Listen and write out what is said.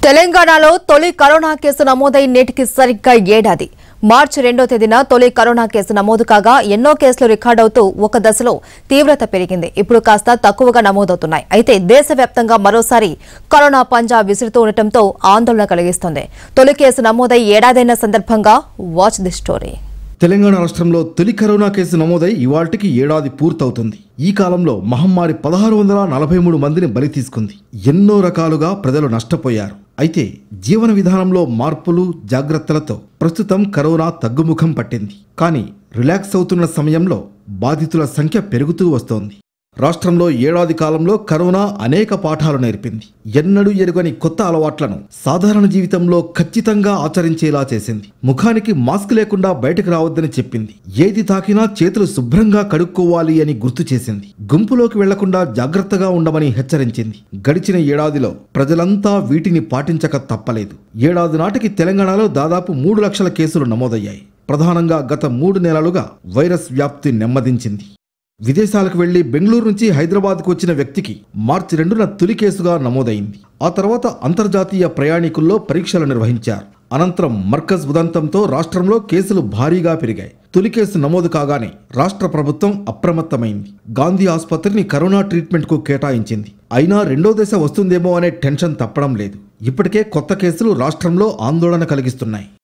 తెలంగాణలో తొలి corona case నమోదై నేటికి సరిగ్గా ఏడాది మార్చి రెండో తేదీన తొలి కరోనా కేసు నమోదు కాగా ఎన్నో కేసులు రికార్డవుతూ ఒక దశలో తీవ్రత పెరిగింది ఇప్పుడు కాస్త తక్కువగా నమోదవుతున్నాయి అయితే దేశవ్యాప్తంగా మరోసారి కరోనా పంజా విసురుతూ ఉండటంతో ఆందోళన కలిగిస్తోంది తొలి కేసు నమోదై ఏడాదైన సందర్భంగా వాచ్ ది స్టోరీ తెలంగాణ రాష్ట్రంలో తొలి కరోనా కేసు నమోదై ఇవాళ్టికి ఏడాది పూర్తవుతుంది ఈ కాలంలో మహమ్మారి పదహారు వందల నలభై మూడు మందిని బలి తీసుకుంది ఎన్నో రకాలుగా ప్రజలు నష్టపోయారు అయితే జీవన విధానంలో మార్పులు జాగ్రత్తలతో ప్రస్తుతం కరోనా తగ్గుముఖం పట్టింది కానీ రిలాక్స్ అవుతున్న సమయంలో బాధితుల సంఖ్య పెరుగుతూ వస్తోంది రాష్ట్రంలో ఏడాది కాలంలో కరోనా అనేక పాఠాలు నేర్పింది ఎన్నడూ ఎరుగని కొత్త అలవాట్లను సాధారణ జీవితంలో ఖచ్చితంగా ఆచరించేలా చేసింది ముఖానికి మాస్క్ లేకుండా బయటకు రావద్దని చెప్పింది ఏది తాకినా చేతులు శుభ్రంగా కడుక్కోవాలి అని గుర్తు చేసింది గుంపులోకి వెళ్లకుండా జాగ్రత్తగా ఉండమని హెచ్చరించింది గడిచిన ఏడాదిలో ప్రజలంతా వీటిని పాటించక తప్పలేదు ఏడాది నాటికి తెలంగాణలో దాదాపు మూడు లక్షల కేసులు నమోదయ్యాయి ప్రధానంగా గత మూడు నెలలుగా వైరస్ వ్యాప్తి నెమ్మదించింది విదేశాలకు వెళ్లి బెంగళూరు నుంచి హైదరాబాద్కు వచ్చిన వ్యక్తికి మార్చి రెండున తొలి కేసుగా నమోదైంది ఆ తర్వాత అంతర్జాతీయ ప్రయాణికుల్లో పరీక్షలు నిర్వహించారు అనంతరం మర్కజ్ ఉదంతంతో రాష్ట్రంలో కేసులు భారీగా పెరిగాయి తొలి కేసు నమోదు కాగానే రాష్ట్ర ప్రభుత్వం అప్రమత్తమైంది గాంధీ ఆసుపత్రిని కరోనా ట్రీట్మెంట్కు కేటాయించింది అయినా రెండో దశ వస్తుందేమో అనే టెన్షన్ తప్పడం లేదు ఇప్పటికే కొత్త కేసులు రాష్ట్రంలో ఆందోళన కలిగిస్తున్నాయి